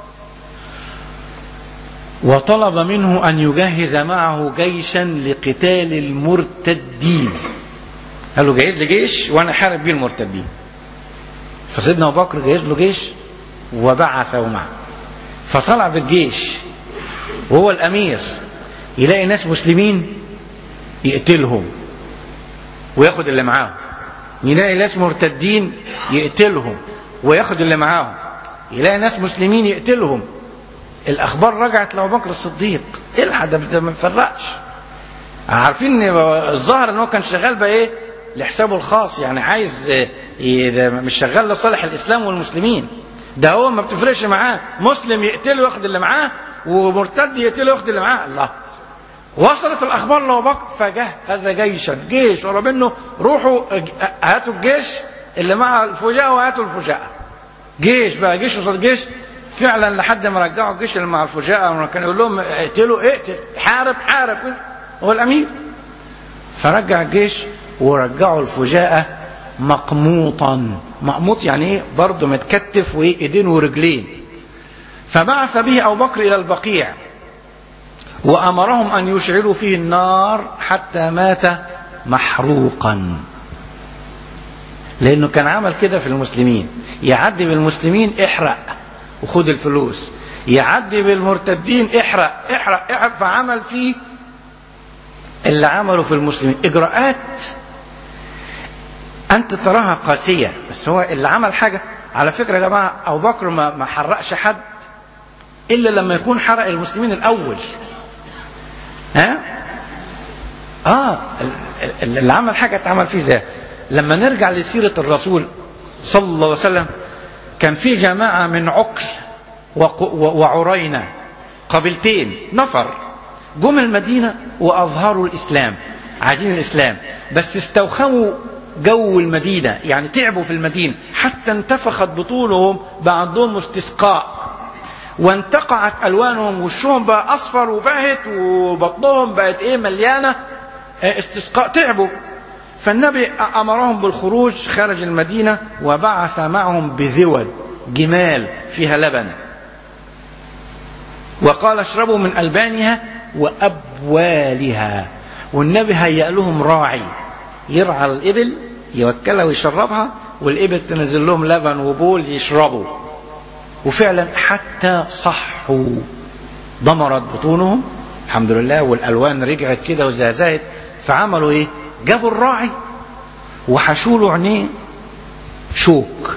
وطلب منه أن يجهز معه جيشا لقتال المرتدين قال له جهز لي جيش وأنا حارب بيه المرتدين فسيدنا أبو بكر جهز له جيش وبعثه معه فطلع بالجيش وهو الأمير يلاقي ناس مسلمين يقتلهم وياخد اللي معاهم يلاقي ناس مرتدين يقتلهم وياخد اللي معاهم يلاقي ناس مسلمين يقتلهم الاخبار رجعت لابو بكر الصديق الحق ده ما فرقش عارفين الظاهر ان هو كان شغال بقى ايه لحسابه الخاص يعني عايز مش شغال لصالح الاسلام والمسلمين ده هو ما بتفرقش معاه مسلم يقتله وياخد اللي معاه ومرتد يقتله وياخد اللي معاه الله وصلت الاخبار لابو بكر فجهز جيشا جيش ورا منه روحوا هاتوا الجيش اللي مع الفجاء وهاتوا الفجاء جيش بقى جيش قصاد جيش فعلا لحد ما رجعوا الجيش اللي مع الفجاء كان يقول لهم اقتلوا اقتل حارب حارب هو الامير فرجع الجيش ورجعوا الفجاء مقموطا مقموط يعني ايه برضه متكتف وايه ايدين ورجلين فبعث به ابو بكر الى البقيع وامرهم ان يشعلوا فيه النار حتى مات محروقا لانه كان عمل كده في المسلمين يعدي بالمسلمين احرق وخد الفلوس يعدي بالمرتدين احرق احرق احرق فعمل فيه اللي عمله في المسلمين اجراءات انت تراها قاسيه بس هو اللي عمل حاجه على فكره يا جماعه ابو بكر ما ما حرقش حد الا لما يكون حرق المسلمين الاول ها اه اللي عمل حاجه اتعمل فيه زي لما نرجع لسيره الرسول صلى الله عليه وسلم كان في جماعه من عقل وعرينه قبيلتين نفر جم المدينه واظهروا الاسلام عايزين الاسلام بس استوخموا جو المدينة يعني تعبوا في المدينة حتى انتفخت بطولهم بقى عندهم استسقاء وانتقعت ألوانهم وشهم بقى أصفر وبهت وبطنهم بقت إيه مليانة استسقاء تعبوا فالنبي أمرهم بالخروج خارج المدينة وبعث معهم بذود جمال فيها لبن وقال اشربوا من ألبانها وأبوالها والنبي هيأ لهم راعي يرعى الإبل يوكلها ويشربها والإبل تنزل لهم لبن وبول يشربوا وفعلا حتى صحوا ضمرت بطونهم الحمد لله والألوان رجعت كده وزازات فعملوا إيه جابوا الراعي وحشوا له عينيه شوك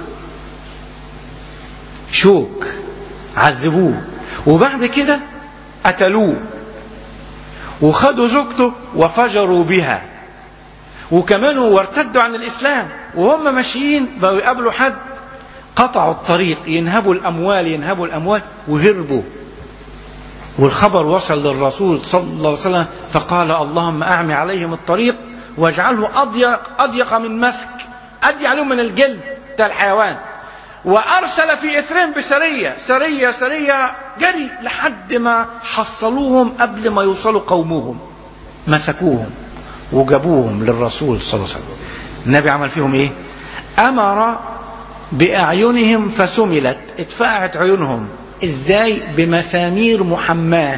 شوك عذبوه وبعد كده قتلوه وخدوا زوجته وفجروا بها وكمان وارتدوا عن الإسلام وهم ماشيين بقوا يقابلوا حد قطعوا الطريق ينهبوا الأموال ينهبوا الأموال وهربوا والخبر وصل للرسول صلى الله عليه وسلم فقال اللهم أعمي عليهم الطريق واجعله أضيق, أضيق من مسك أدي عليهم من الجلد بتاع الحيوان وأرسل في إثرهم بسرية سرية سرية جري لحد ما حصلوهم قبل ما يوصلوا قومهم مسكوهم وجابوهم للرسول صلى الله عليه وسلم النبي عمل فيهم ايه امر باعينهم فسملت اتفقعت عيونهم ازاي بمسامير محماه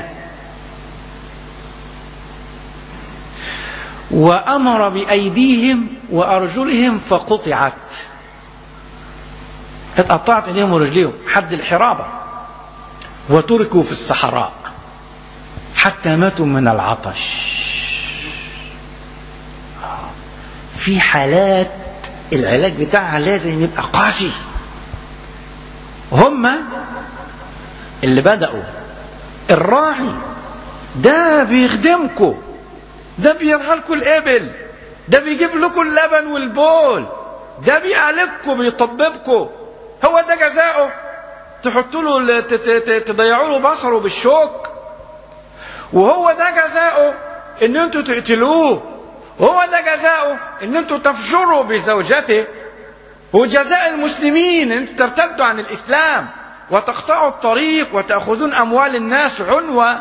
وامر بايديهم وارجلهم فقطعت اتقطعت ايديهم ورجليهم حد الحرابه وتركوا في الصحراء حتى ماتوا من العطش في حالات العلاج بتاعها لازم يبقى قاسي هم اللي بدأوا الراعي ده بيخدمكم ده بيرعى لكم الإبل ده بيجيب لكم اللبن والبول ده بيعالجكم بيطببكم هو ده جزاؤه تحطوا له تضيعوا له بصره بالشوك وهو ده جزاؤه ان انتوا تقتلوه هو ده جزاؤه ان انتوا تفجروا بزوجته وجزاء المسلمين ان ترتدوا عن الاسلام وتقطعوا الطريق وتاخذون اموال الناس عنوه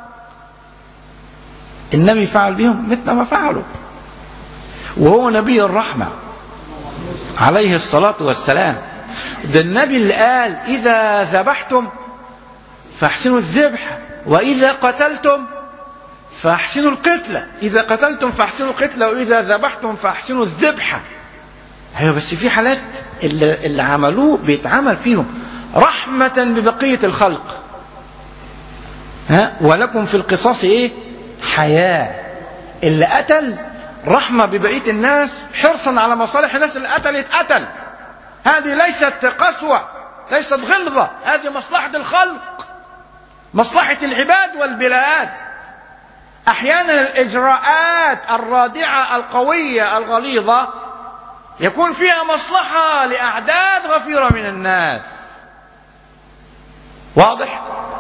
النبي فعل بهم مثل ما فعلوا وهو نبي الرحمه عليه الصلاه والسلام ده النبي اللي قال اذا ذبحتم فاحسنوا الذبح واذا قتلتم فاحسنوا القتلة إذا قتلتم فاحسنوا القتلة وإذا ذبحتم فاحسنوا الذبحة أيوة بس في حالات اللي, اللي عملوه بيتعمل فيهم رحمة ببقية الخلق ها ولكم في القصاص إيه حياة اللي قتل رحمة ببقية الناس حرصا على مصالح الناس اللي قتل يتقتل هذه ليست قسوة ليست غلظة هذه مصلحة الخلق مصلحة العباد والبلاد احيانا الاجراءات الرادعه القويه الغليظه يكون فيها مصلحه لاعداد غفيره من الناس واضح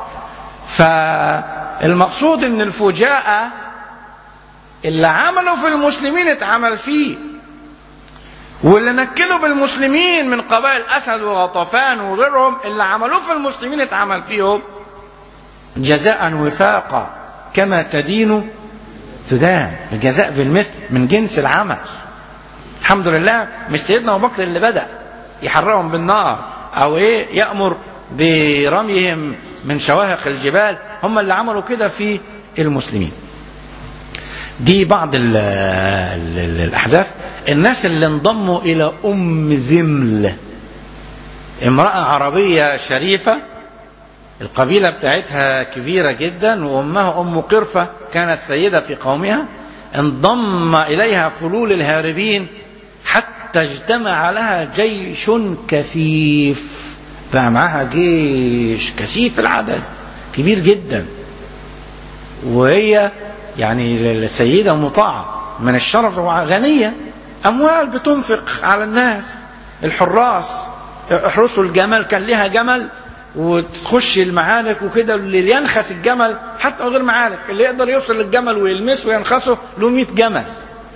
فالمقصود ان الفجاءه اللي عملوا في المسلمين اتعمل فيه واللي نكلوا بالمسلمين من قبائل اسد وغطفان وغيرهم اللي عملوه في المسلمين اتعمل فيهم جزاء وفاقا كما تدين تدان الجزاء بالمثل من جنس العمل الحمد لله مش سيدنا ابو بكر اللي بدا يحرقهم بالنار او ايه يامر برميهم من شواهق الجبال هم اللي عملوا كده في المسلمين دي بعض ال ال ال الاحداث الناس اللي انضموا الى ام زمل امراه عربيه شريفه القبيله بتاعتها كبيره جدا وامها ام قرفه كانت سيده في قومها انضم اليها فلول الهاربين حتى اجتمع لها جيش كثيف بقى معاها جيش كثيف العدد كبير جدا وهي يعني السيدة مطاعة من الشرف غنية أموال بتنفق على الناس الحراس احرسوا الجمل كان لها جمل وتخش المعارك وكده اللي ينخس الجمل حتى من غير معارك اللي يقدر يوصل للجمل ويلمسه وينخسه له 100 جمل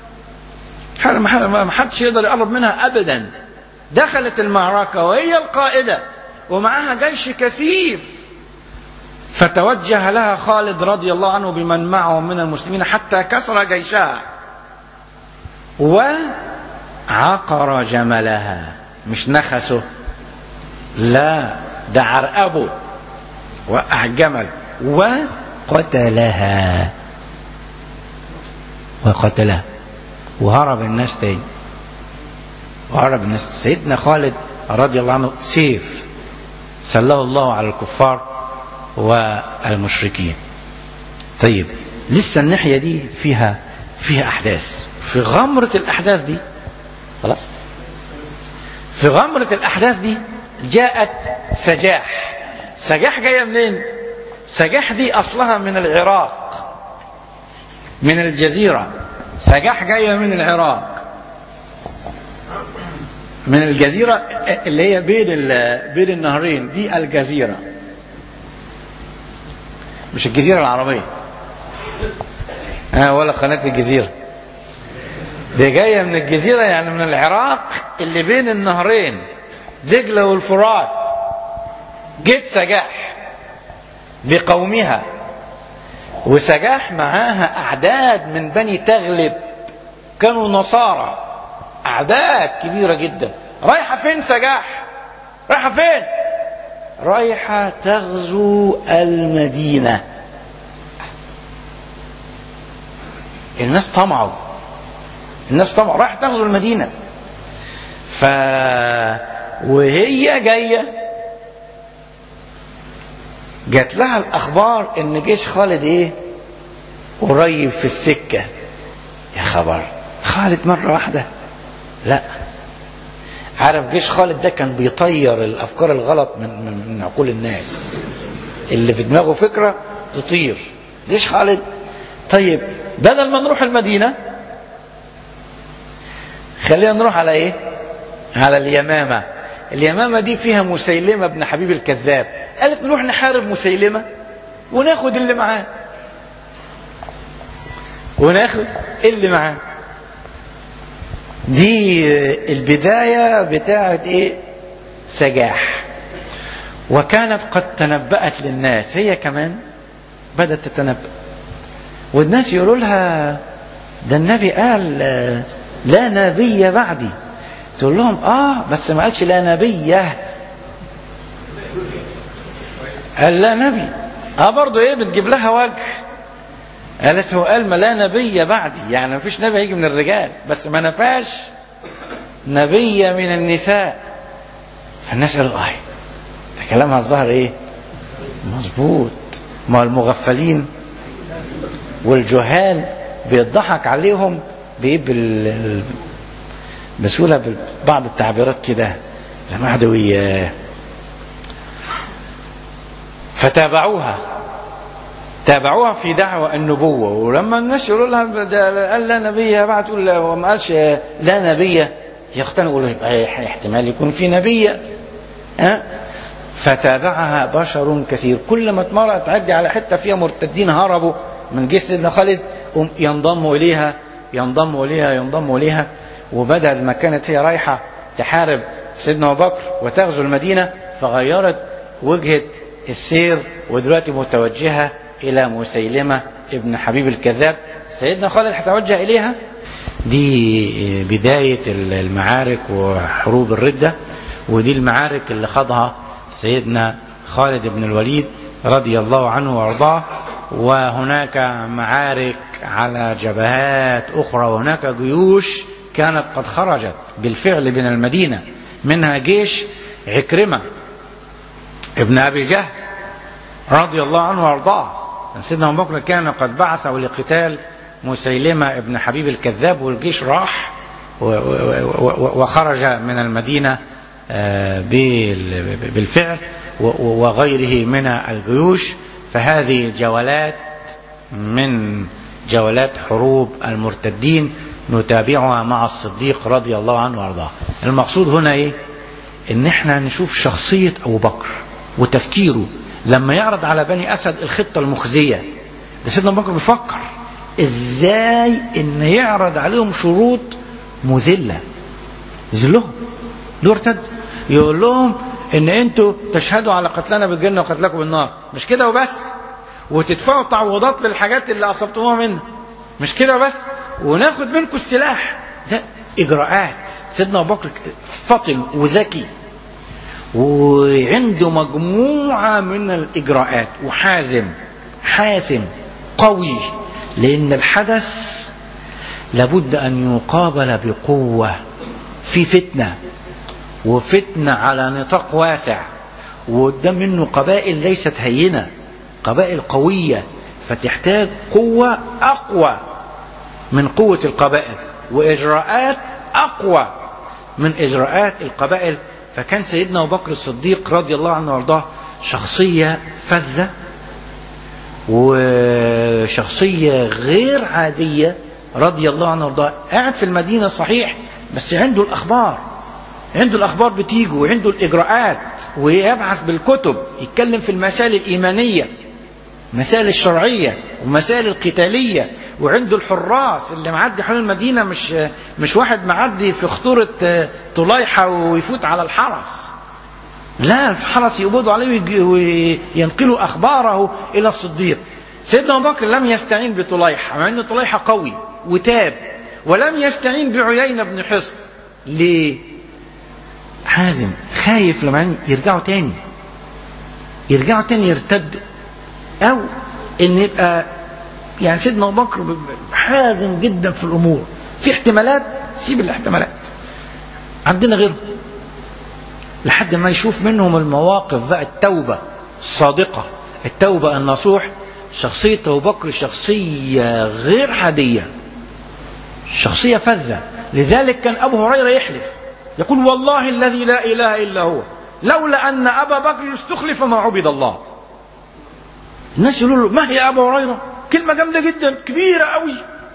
ما حدش يقدر يقرب منها ابدا دخلت المعركه وهي القائده ومعها جيش كثيف فتوجه لها خالد رضي الله عنه بمن معه من المسلمين حتى كسر جيشها وعقر جملها مش نخسه لا ده عرقبه وقع الجمل وقتلها وقتلها وهرب الناس تاني وهرب الناس سيدنا خالد رضي الله عنه سيف سله الله على الكفار والمشركين طيب لسه الناحية دي فيها فيها أحداث في غمرة الأحداث دي خلاص في غمرة الأحداث دي جاءت سجاح سجاح جاية منين سجاح دي أصلها من العراق من الجزيرة سجاح جاية من العراق من الجزيرة اللي هي بين بين النهرين دي الجزيرة مش الجزيرة العربية آه ولا قناة الجزيرة دي جاية من الجزيرة يعني من العراق اللي بين النهرين دجلة والفرات جيت سجاح بقومها وسجاح معاها أعداد من بني تغلب كانوا نصارى أعداد كبيرة جدا رايحة فين سجاح رايحة فين رايحة تغزو المدينة الناس طمعوا الناس طمعوا رايحة تغزو المدينة ف وهي جاية جات لها الأخبار إن جيش خالد إيه قريب في السكة يا خبر خالد مرة واحدة لا عارف جيش خالد ده كان بيطير الافكار الغلط من من, من عقول الناس اللي في دماغه فكره تطير جيش خالد طيب بدل ما نروح المدينه خلينا نروح على ايه على اليمامه اليمامه دي فيها مسيلمه بن حبيب الكذاب قالت نروح نحارب مسيلمه وناخد اللي معاه وناخد اللي معاه دي البداية بتاعت ايه سجاح وكانت قد تنبأت للناس هي كمان بدأت تتنبأ والناس يقولوا لها ده النبي قال لا نبي بعدي تقول لهم اه بس ما قالش لا نبيه قال لا نبي اه برضه ايه بتجيب لها وجه قالت هو قال ما لا نبي بعدي يعني ما فيش نبي هيجي من الرجال بس ما نفاش نبي من النساء فالناس قالوا اي ده كلامها الظاهر ايه مظبوط ما المغفلين والجهال بيضحك عليهم بايه بال بسهولة ببعض التعبيرات كده لما قعدوا فتابعوها تابعوها في دعوة النبوة ولما الناس يقولوا لها قال لا نبي بعد تقول وما قالش لا نبي يقتنعوا يقولوا يبقى احتمال يكون في نبي ها فتابعها بشر كثير كل ما تمر تعدي على حتة فيها مرتدين هربوا من جيش ابن خالد ينضموا إليها ينضموا إليها ينضموا إليها وبدل ما كانت هي رايحة تحارب سيدنا أبو بكر وتغزو المدينة فغيرت وجهة السير ودلوقتي متوجهة إلى مسيلمة ابن حبيب الكذاب سيدنا خالد هتوجه إليها دي بداية المعارك وحروب الردة ودي المعارك اللي خاضها سيدنا خالد بن الوليد رضي الله عنه وارضاه وهناك معارك على جبهات أخرى وهناك جيوش كانت قد خرجت بالفعل من المدينة منها جيش عكرمة ابن أبي جهل رضي الله عنه وارضاه سيدنا أبو بكر كان قد بعثه لقتال مسيلمة ابن حبيب الكذاب والجيش راح وخرج من المدينة بالفعل وغيره من الجيوش فهذه جولات من جولات حروب المرتدين نتابعها مع الصديق رضي الله عنه وارضاه المقصود هنا ايه ان احنا نشوف شخصية ابو بكر وتفكيره لما يعرض على بني اسد الخطة المخزية ده سيدنا ابو بكر بيفكر ازاي ان يعرض عليهم شروط مذلة يذلهم له ارتد يقول لهم ان انتوا تشهدوا على قتلنا بالجنة وقتلكم بالنار مش كده وبس وتدفعوا تعويضات للحاجات اللي اصبتموها منا مش كده بس وناخد منكم السلاح ده اجراءات سيدنا ابو بكر فطن وذكي وعنده مجموعه من الاجراءات وحازم حاسم قوي لان الحدث لابد ان يقابل بقوه في فتنه وفتنه على نطاق واسع وقدام منه قبائل ليست هينه قبائل قويه فتحتاج قوه اقوى من قوة القبائل وإجراءات أقوى من إجراءات القبائل فكان سيدنا أبو بكر الصديق رضي الله عنه وارضاه شخصية فذة وشخصية غير عادية رضي الله عنه وارضاه قاعد في المدينة صحيح بس عنده الأخبار عنده الأخبار بتيجي وعنده الإجراءات ويبعث بالكتب يتكلم في المسائل الإيمانية المسائل الشرعية والمسائل القتالية وعنده الحراس اللي معدي حول المدينة مش مش واحد معدي في خطورة طليحة ويفوت على الحرس لا الحرس يقبضوا عليه وينقلوا أخباره إلى الصديق سيدنا أبو بكر لم يستعين بطليحة مع أن طليحة قوي وتاب ولم يستعين بعيينة بن حصن ليه؟ حازم خايف لما يرجعوا تاني يرجعوا تاني يرتدوا أو إن يبقى يعني سيدنا أبو بكر حازم جدا في الأمور في احتمالات سيب الاحتمالات عندنا غيرهم لحد ما يشوف منهم المواقف بقى التوبة الصادقة التوبة النصوح شخصية أبو بكر شخصية غير عادية شخصية فذة لذلك كان أبو هريرة يحلف يقول والله الذي لا إله إلا هو لولا أن أبا بكر استخلف ما عبد الله الناس يقولوا له ما هي أبو هريرة كلمة جامدة جدا كبيرة قوي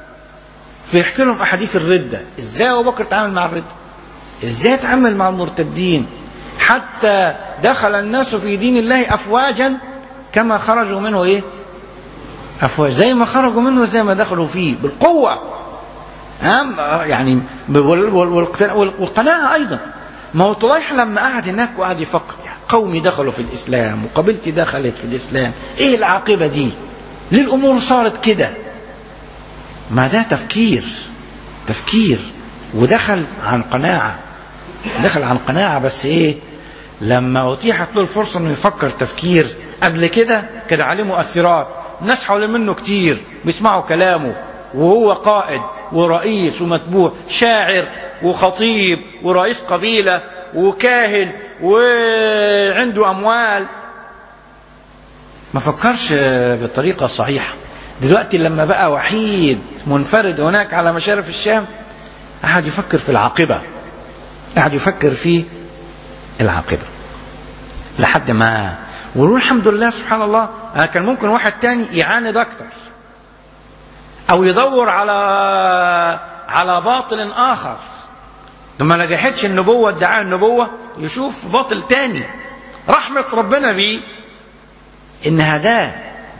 فيحكي لهم أحاديث الردة إزاي أبو بكر تعامل مع الردة إزاي تعامل مع المرتدين حتى دخل الناس في دين الله أفواجا كما خرجوا منه إيه أفواج زي ما خرجوا منه زي ما دخلوا فيه بالقوة يعني والقناعة أيضا ما هو طليح لما قعد هناك وقعد يفكر قومي دخلوا في الإسلام وقبيلتي دخلت في الإسلام إيه العاقبة دي ليه الأمور صارت كده ما ده تفكير تفكير ودخل عن قناعة دخل عن قناعة بس إيه لما أتيحت له الفرصة إنه يفكر تفكير قبل كده كان عليه مؤثرات ناس حول منه كتير بيسمعوا كلامه وهو قائد ورئيس ومتبوع شاعر وخطيب ورئيس قبيلة وكاهن وعنده أموال ما فكرش بالطريقة الصحيحة دلوقتي لما بقى وحيد منفرد هناك على مشارف الشام قعد يفكر في العاقبة قعد يفكر في العاقبة لحد ما ونقول الحمد لله سبحان الله أنا كان ممكن واحد تاني يعاند أكتر أو يدور على على باطل آخر لما نجحتش النبوة ادعاء النبوة يشوف باطل تاني رحمة ربنا بيه إن هداه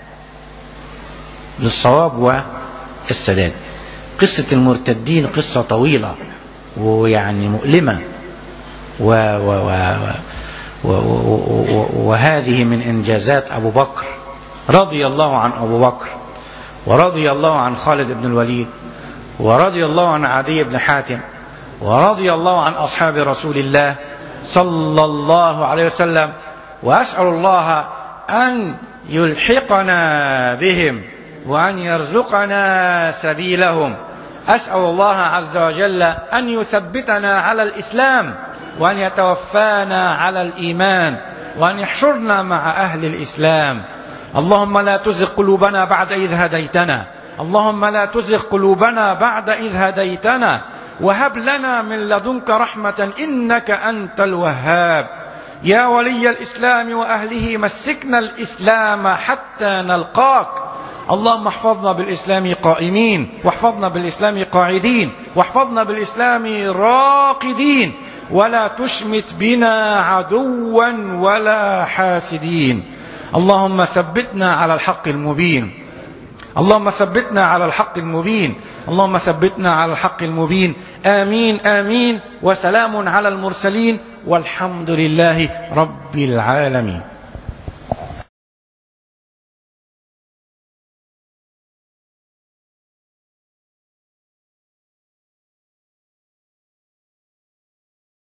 للصواب والسداد قصة المرتدين قصة طويلة ويعني مؤلمة و و و و و و وهذه من إنجازات أبو بكر رضي الله عن أبو بكر ورضي الله عن خالد بن الوليد ورضي الله عن عدي بن حاتم ورضي الله عن أصحاب رسول الله صلى الله عليه وسلم وأسأل الله أن يلحقنا بهم وأن يرزقنا سبيلهم أسأل الله عز وجل أن يثبتنا على الإسلام وأن يتوفانا على الإيمان وأن يحشرنا مع أهل الإسلام اللهم لا تزغ قلوبنا بعد إذ هديتنا اللهم لا تزغ قلوبنا بعد إذ هديتنا وهب لنا من لدنك رحمة إنك أنت الوهاب يا ولي الإسلام وأهله مسكنا الإسلام حتى نلقاك اللهم احفظنا بالإسلام قائمين واحفظنا بالإسلام قاعدين واحفظنا بالإسلام راقدين ولا تشمت بنا عدوا ولا حاسدين اللهم ثبتنا على الحق المبين اللهم ثبتنا على الحق المبين اللهم ثبتنا على الحق المبين آمين آمين وسلام على المرسلين والحمد لله رب العالمين